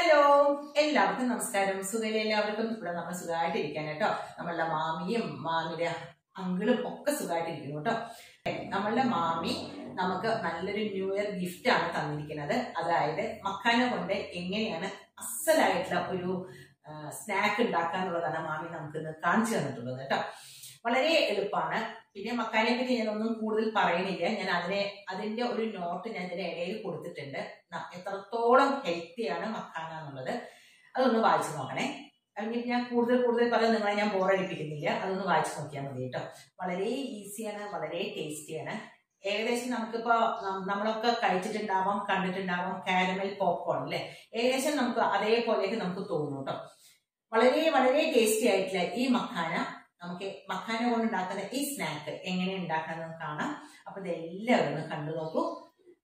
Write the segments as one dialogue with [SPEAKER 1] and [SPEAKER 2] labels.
[SPEAKER 1] hello എല്ലാവർക്കും നമസ്കാരം സുഖയിലെ എല്ലാവർക്കും ഇവിടെ നമ്മൾ സുഖമായിട്ട് ഇരിക്കാൻ കേട്ടോ നമ്മളുടെ മാമിയും മാമിയുടെ അങ്കിളും ഒക്കെ സുഖമായിട്ട് ഇരിക്കുന്നു കേട്ടോ നമ്മളുടെ മാമി നമുക്ക് നല്ലൊരു ന്യൂ ഇയർ ഗിഫ്റ്റ് ആണ് തന്നിരിക്കുന്നത് അതായത് മക്കാന കൊണ്ട് എങ്ങനെയാണ് അസലായിട്ടുള്ള ഒരു സ്നാക്ക് ഉണ്ടാക്കാന്നുള്ളതാണ് മാമി നമുക്ക് ഇന്ന് കാണിച്ചു തന്നിട്ടുള്ളത് കേട്ടോ വളരെ എളുപ്പമാണ് പിന്നെ മക്കാനെ പറ്റി ഞാൻ ഒന്നും കൂടുതൽ പറയുന്നില്ല ഞാൻ അതിനെ അതിന്റെ ഒരു നോട്ട് ഞാൻ ഇതിന്റെ ഇടയിൽ കൊടുത്തിട്ടുണ്ട് ന- എത്രത്തോളം ഹെൽത്തിയാണ് മക്കാന എന്നുള്ളത് അതൊന്ന് വായിച്ചു നോക്കണേ അല്ലെങ്കിൽ ഞാൻ കൂടുതൽ കൂടുതൽ പറഞ്ഞ് നിങ്ങളെ ഞാൻ ബോറടിപ്പിക്കുന്നില്ല അതൊന്ന് വായിച്ചു നോക്കിയാൽ മതി കേട്ടോ വളരെ ഈസിയാണ് വളരെ ടേസ്റ്റിയാണ് ഏകദേശം നമുക്കിപ്പോ നം- നമ്മളൊക്കെ കഴിച്ചിട്ടുണ്ടാവാം കണ്ടിട്ടുണ്ടാവാം കാരമൽ പോപ്കോൺ അല്ലെ ഏകദേശം നമുക്ക് അതേപോലെയൊക്കെ നമുക്ക് തോന്നും കേട്ടോ വളരെ വളരെ ടേസ്റ്റി ആയിട്ടുള്ള ഈ മഖാന നമുക്ക് മഖാന കൊണ്ട് ഉണ്ടാക്കുന്ന ഈ സ്നാക്ക് എങ്ങനെ ഉണ്ടാക്കാമെന്ന് കാണാം അപ്പൊ ഇത് എല്ലാവരും ഒന്ന് കണ്ടു നോക്കൂ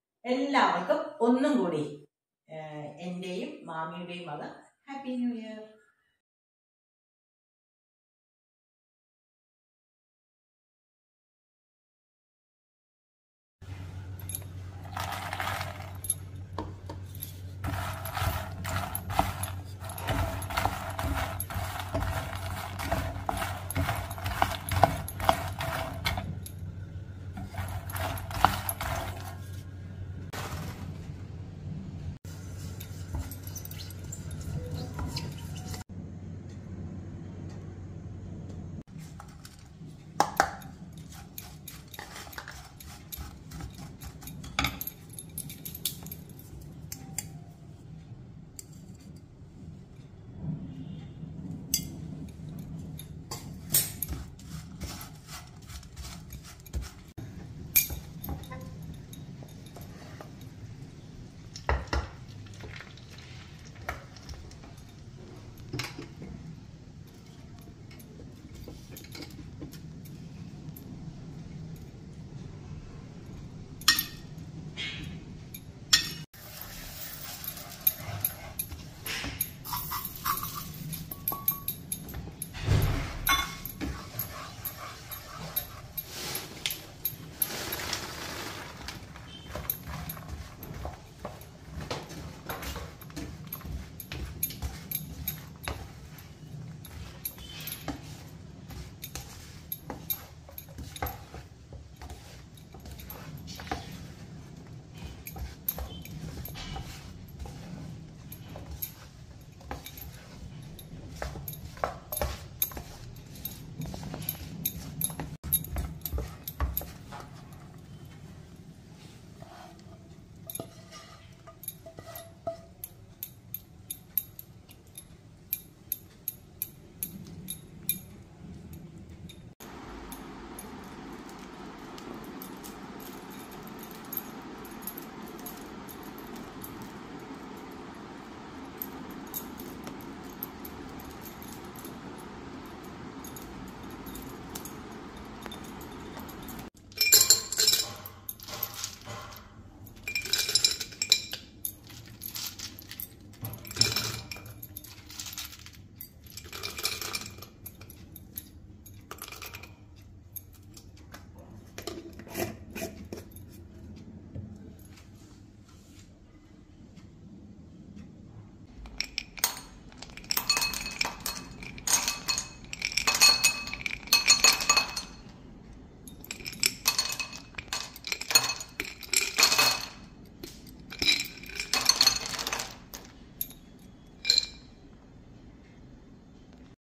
[SPEAKER 1] എല്ലാവർക്കും ഒന്നും കൂടി ഏഹ്, എന്റെയും മാമിയുടെയും വക ഹാപ്പി ന്യൂ ഇയർ